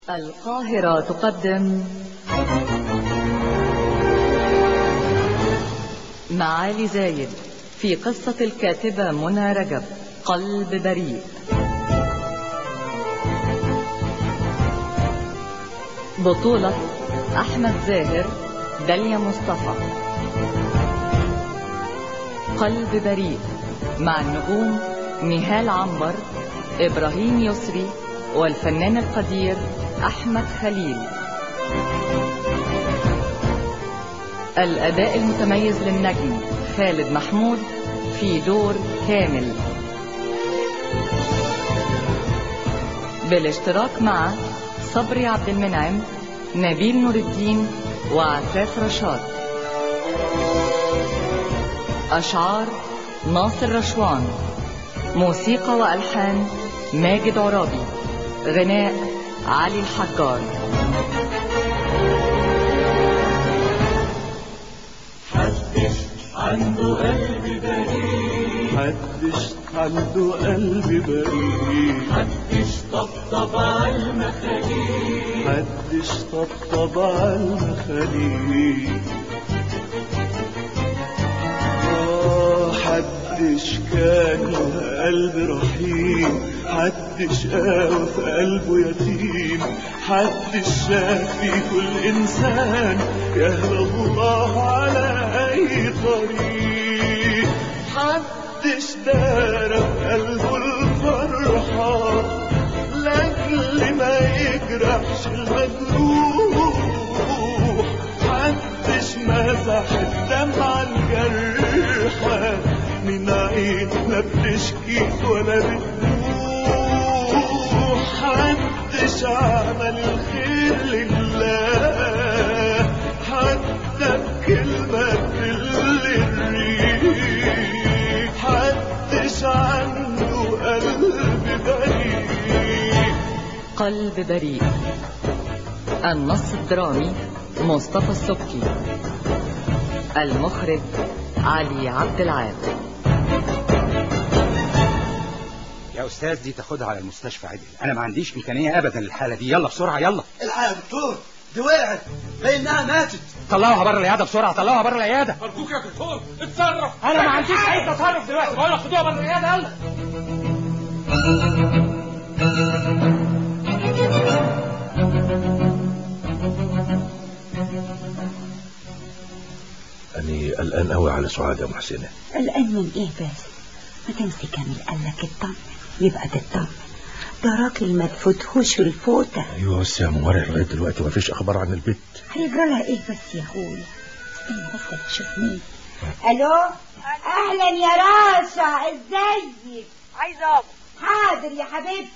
القاهرة تقدم معالي زايد في قصة الكاتبة منى رجب قلب بريء بطولة أحمد زاهر داليا مصطفى قلب بريء مع النجوم نهال عنبر إبراهيم يسري والفنان القدير أحمد خليل الأداء المتميز للنجم خالد محمود في دور كامل بالاشتراك مع صبري عبد المنعم نبيل نور الدين وعفاف رشاد أشعار ناصر رشوان موسيقى وألحان ماجد عرابي غناء علي الحجار حدش عنده قلب بريء محدش عنده قلب بريء حدش طبطب على المخاليق محدش طبطب على المخاليق آه حدش كان له قلب رحيم حدش قاوى في قلبه يتيم حدش شاف في كل إنسان يهدى الله على أي طريق حدش دار في قلبه الفرحة لأجل ما يجرحش المجروح محدش مسح الدمعة الجرحى من عين لا بتشكي ولا بتروح محدش عمل الخير لله حتى بكلمة تل الريح محدش عنده قلب بريء قلب بريء النص الدرامي مصطفى السبكي المخرج علي عبد العال يا استاذ دي تاخدها على المستشفى عدل انا ما عنديش امكانيه ابدا للحاله دي يلا بسرعه يلا الحق يا دكتور دي وقعت بانها ماتت طلعوها بره العياده بسرعه طلعوها بره العياده ارجوك يا دكتور اتصرف انا ما عنديش اي تصرف دلوقتي بقول لك خدوها بره العياده يلا أنا قلقان قوي على سعاد يا محسنة قلقان من ايه بس ما تمسك كامل قال لك اطمن يبقى تطمن ده راجل ما تفوتهوش الفوتة أيوة بس يا موارع لغاية دلوقتي مفيش أخبار عن البيت هيجرى لها ايه بس يا اخويا استنى بس تشوف مين الو اهلا يا راشا ازيك عايزه ابو حاضر يا حبيبتي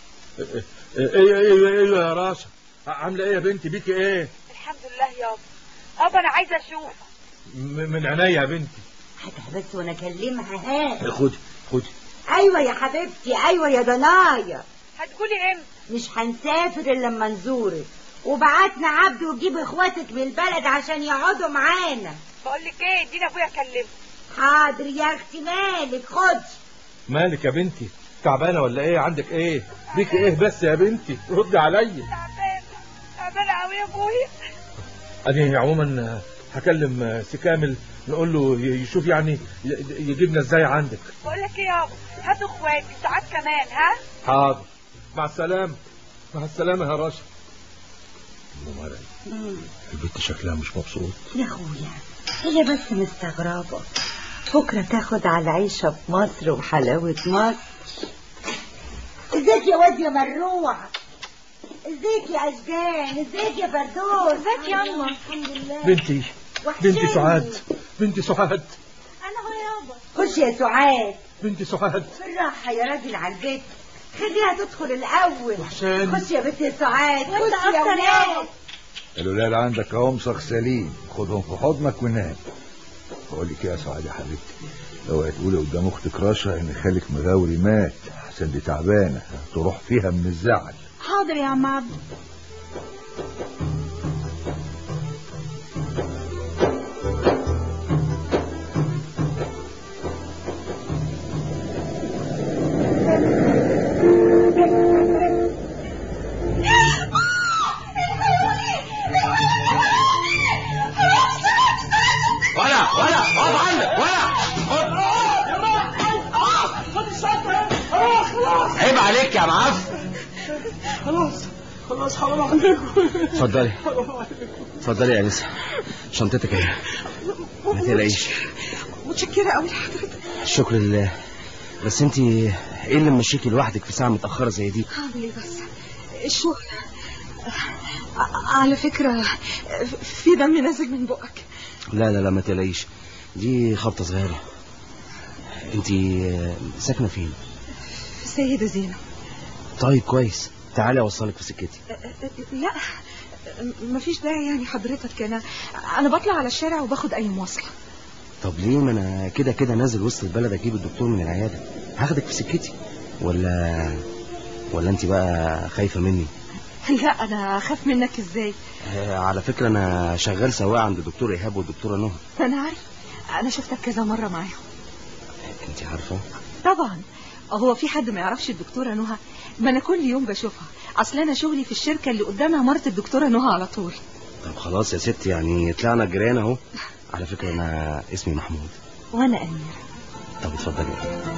إيه إيه إيه إيه يا راشا عاملة إيه يا بنتي بيكي إيه الحمد لله يابا ابا انا عايزه اشوف م- من عينيا يا بنتي هاتها بس وانا اكلمها ها خدي خدي ايوه يا حبيبتي ايوه يا ضنايا هتقولي امتى مش هنسافر الا لما نزورك وبعتنا عبد وجيب اخواتك من البلد عشان يقعدوا معانا بقول لك ايه ادينا ابويا اكلمه حاضر يا اختي مالك خد مالك يا بنتي تعبانة ولا إيه عندك إيه بيكي إيه بس يا بنتي ردي عليا تعبانه تعبانه قوي يا ابويا أنا عموما هكلم سي كامل نقول له يشوف يعني ي- يجيبنا إزاي عندك بقول لك ايه يابا هاتوا اخواتي ساعات كمان ها حاضر مع السلامة مع السلامة يا راشا مرعي البنت شكلها مش مبسوط يا اخويا هي بس مستغربة بكرة تاخد على العيشة في مصر وحلاوة مصر ازيك يا واد يا مروع ازيك يا اشجان ازيك يا فردوس ازيك يا اما الحمد لله بنتي بنتي سعاد بنتي سعاد انا هو يابا خش يا سعاد بنتي سعاد بالراحة يا راجل على البيت خليها تدخل الأول وحشاني. خش يا بنت يا سعاد خش يا ولاد الولاد عندك اهو مسخ سليم خدهم في حضنك ونام بقول لك إيه يا سعاد يا حبيبتي اوعي تقولي قدام اختك رشا ان خالك مغاوري مات عشان دي تعبانه تروح فيها من الزعل حاضر يا عم عبد خلاص حرام عليكم اتفضلي حرام عليكم اتفضلي يا انسه شنطتك اهي ما تقلقيش متشكرة قوي لحضرتك الشكر لله بس انت ايه اللي ممشيكي لوحدك في ساعه متاخره زي دي هعمل ايه بس الشغل ع- على فكرة في دم نازل من بقك لا لا لا ما تقلقيش دي خبطه صغيره انت ساكنه فين في السيدة زينب طيب كويس تعالي اوصلك في سكتي لا مفيش داعي يعني حضرتك انا انا بطلع على الشارع وباخد اي مواصلة طب ليه ما انا كده كده نازل وسط البلد اجيب الدكتور من العياده هاخدك في سكتي ولا ولا انت بقى خايفه مني لا انا اخاف منك ازاي آه، على فكره انا شغال سواق عند الدكتور ايهاب والدكتوره نهى انا عارف انا شفتك كذا مرة معاهم انت عارفه طبعا هو في حد ما يعرفش الدكتورة نهى ما انا كل يوم بشوفها اصل انا شغلي في الشركة اللي قدامها مرت الدكتورة نهى على طول طب خلاص يا ست يعني طلعنا جيران اهو على فكره انا اسمي محمود وانا اميرة طب اتفضلي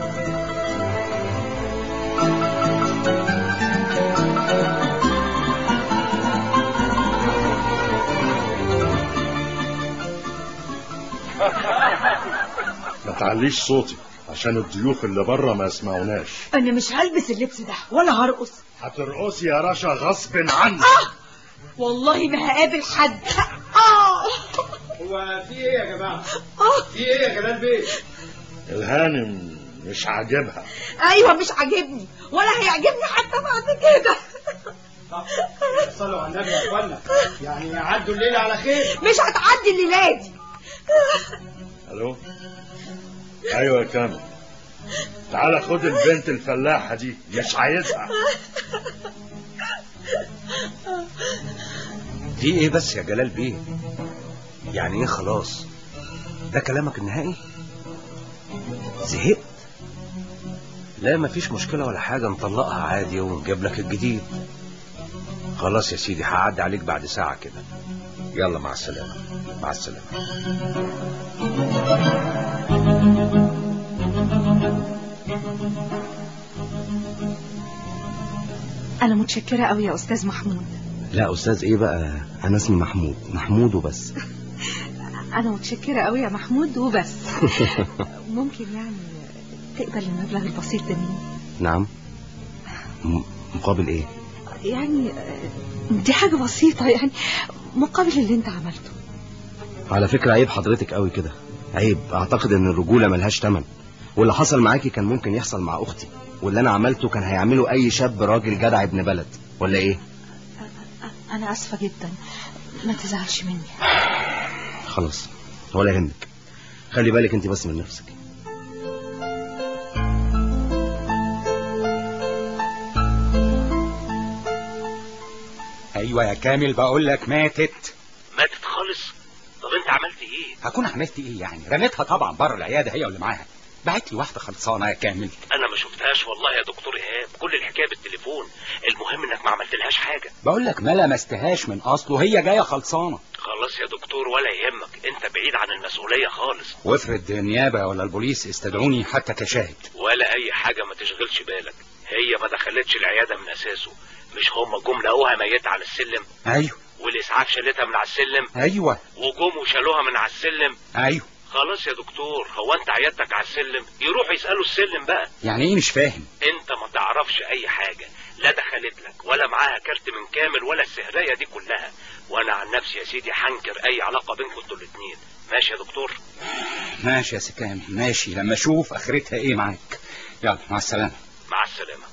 ما تعليش صوتي عشان الضيوف اللي بره ما يسمعوناش انا مش هلبس اللبس ده ولا هرقص هترقصي يا رشا غصب عنك والله ما هقابل حد اه هو في ايه يا جماعه في ايه يا جلال بيه الهانم مش عاجبها ايوه مش عاجبني ولا هيعجبني حتى بعد كده صلوا على النبي يا اخوانا يعني عدوا الليله على خير مش هتعدي الليله دي الو ايوه يا كامل تعالى خد البنت الفلاحه دي مش عايزها في ايه بس يا جلال بيه يعني ايه خلاص ده كلامك النهائي زهقت لا مفيش مشكلة ولا حاجة نطلقها عادي ونجيب لك الجديد خلاص يا سيدي هعدي عليك بعد ساعة كده يلا مع السلامة مع السلامة انا متشكرة قوي يا استاذ محمود لا استاذ ايه بقى انا اسمي محمود محمود وبس انا متشكرة قوي يا محمود وبس ممكن يعني تقبل المبلغ البسيط ده مني نعم م- مقابل ايه يعني آه، دي حاجة بسيطة يعني مقابل اللي انت عملته على فكرة عيب حضرتك قوي كده عيب اعتقد ان الرجولة ملهاش تمن واللي حصل معاكي كان ممكن يحصل مع اختي واللي انا عملته كان هيعمله اي شاب راجل جدع ابن بلد ولا ايه انا اسفة جدا ما تزعلش مني خلاص ولا يهمك خلي بالك انت بس من نفسك ايوه يا كامل بقول لك ماتت ماتت خالص طب انت عملت ايه هكون عملت ايه يعني رميتها طبعا بره العياده هي واللي معاها بعت لي واحده خلصانه يا كامل انا ما شفتهاش والله يا دكتور ايهاب كل الحكايه بالتليفون المهم انك ما عملتلهاش حاجه بقول لك ما لمستهاش من اصله هي جايه خلصانه خلاص يا دكتور ولا يهمك انت بعيد عن المسؤوليه خالص وافرض النيابه ولا البوليس استدعوني حتى كشاهد ولا اي حاجه ما تشغلش بالك هي ما دخلتش العياده من اساسه مش هم جم لقوها ميته على السلم ايوه والاسعاف شالتها من على السلم ايوه وجم وشالوها من على السلم ايوه خلاص يا دكتور هو انت عيادتك على السلم يروحوا يسالوا السلم بقى يعني ايه مش فاهم انت ما تعرفش اي حاجة لا دخلت لك ولا معاها كارت من كامل ولا السهرية دي كلها وانا عن نفسي يا سيدي حنكر اي علاقة بينكم انتوا الاتنين ماشي يا دكتور ماشي يا سكامي ماشي لما اشوف اخرتها ايه معاك يلا مع السلامه مع السلامة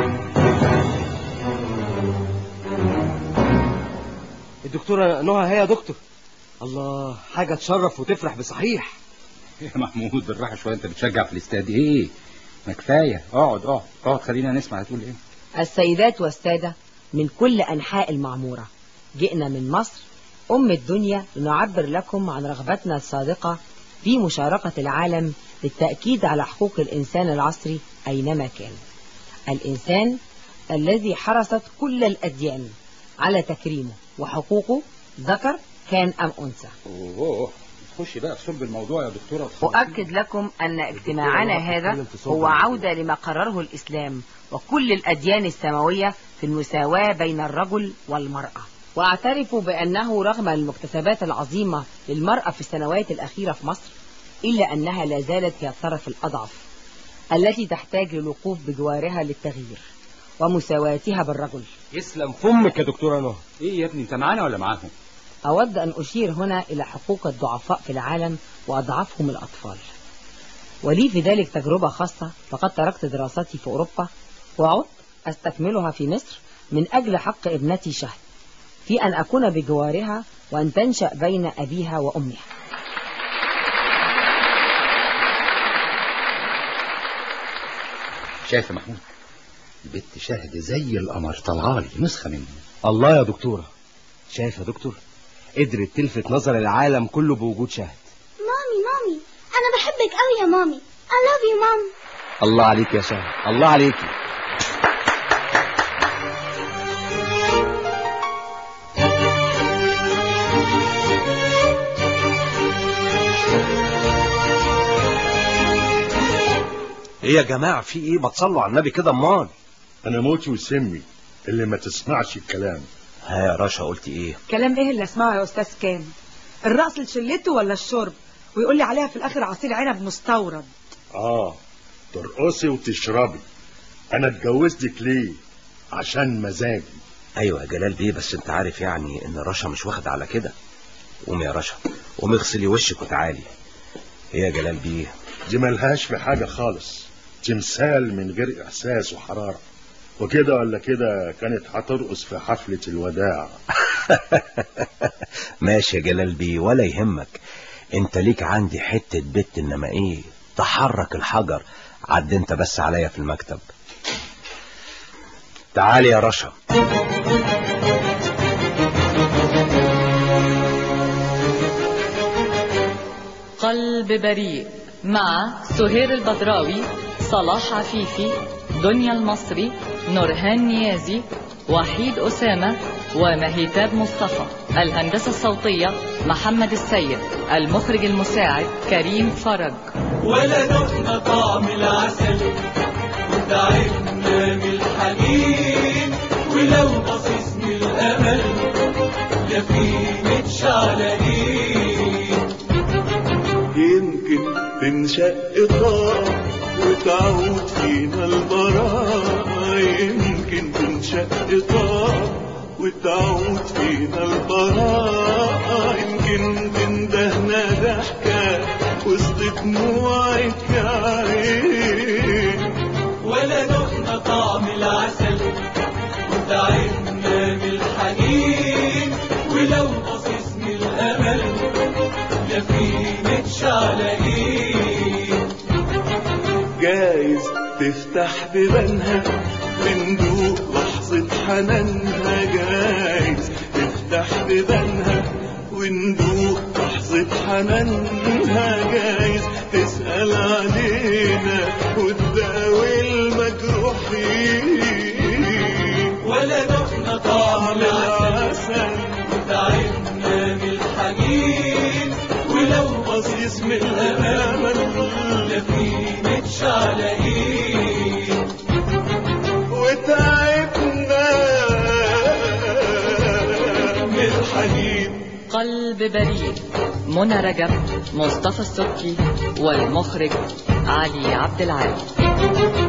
الدكتورة نهى هي يا دكتور الله حاجة تشرف وتفرح بصحيح يا محمود بالراحه شويه انت بتشجع في الاستاد ايه ما كفايه اقعد اقعد اقعد خلينا نسمع هتقول ايه السيدات والسادة من كل أنحاء المعمورة جئنا من مصر أم الدنيا لنعبر لكم عن رغبتنا الصادقة في مشاركة العالم للتأكيد على حقوق الإنسان العصري أينما كان الإنسان الذي حرصت كل الأديان على تكريمه وحقوقه ذكر كان أم أنثى اوه خشي بقى في صلب الموضوع يا دكتورة أؤكد لكم أن اجتماعنا هذا هو عودة لما قرره الإسلام وكل الأديان السماوية في المساواة بين الرجل والمرأة وأعترف بأنه رغم المكتسبات العظيمة للمرأة في السنوات الأخيرة في مصر إلا أنها لا زالت هي الطرف الأضعف التي تحتاج للوقوف بجوارها للتغيير ومساواتها بالرجل يسلم فمك يا دكتورة نهى ايه يا ابني انت معانا ولا معاهم أود أن أشير هنا إلى حقوق الضعفاء في العالم وأضعفهم الأطفال ولي في ذلك تجربة خاصة فقد تركت دراستي في أوروبا وعدت أستكملها في مصر من أجل حق ابنتي شهد في أن أكون بجوارها وأن تنشأ بين أبيها وأمها شايف يا محمود البت شاهد زي القمر طلعالي نسخة منه الله يا دكتورة شايف يا دكتور قدرت تلفت نظر العالم كله بوجود شاهد مامي مامي انا بحبك قوي يا مامي I love you مام الله عليك يا شاهد الله عليك ايه يا جماعة في ايه ما تصلوا على النبي كده امال انا موتي وسمي اللي ما تسمعش الكلام ها يا رشا قلت ايه كلام ايه اللي اسمعه يا استاذ كامل الرقص لشلته ولا الشرب ويقول لي عليها في الاخر عصير عنب مستورد اه ترقصي وتشربي انا اتجوزتك ليه عشان مزاجي ايوه يا جلال بيه بس انت عارف يعني ان رشا مش واخد على كده قومي يا رشا قومي اغسلي وشك وتعالي ايه يا جلال بيه دي ملهاش في حاجة خالص تمثال من غير احساس وحرارة وكده ولا كده كانت هترقص في حفلة الوداع ماشي يا جلال بيه ولا يهمك انت ليك عندي حتة بت انما ايه تحرك الحجر عد انت بس عليا في المكتب تعالي يا رشا قلب بريء مع سهير البدراوي صلاح عفيفي دنيا المصري نورهان نيازي وحيد أسامة ومهيتاب مصطفى الهندسة الصوتية محمد السيد المخرج المساعد كريم فرج ولا دقنا طعم العسل وتعبنا من الحنين ولو بصيص من الأمل لا في متشعلقين يمكن تنشق طار وتعود فينا البراء يمكن تنشق طار وتعود فينا البراء يمكن تندهنا ضحكة وسط دموعك يا عين ولا دقنا طعم العسل وتعبنا من الحنين ولو بصيص من الأمل لا في متشعلقين جايز تفتح بيبانها وندوق لحظة حنانها جايز تفتح بيبانها وندوق لحظة حنانها جايز تسأل علينا وتداوي المجروحين ولا دقنا طعم العسل وتعبنا من الحنين ولو بصيص من الأمل لا في متشعلقين وتعبنا من الحنين قلب بريء منى رجب مصطفى السبكي والمخرج علي عبد العال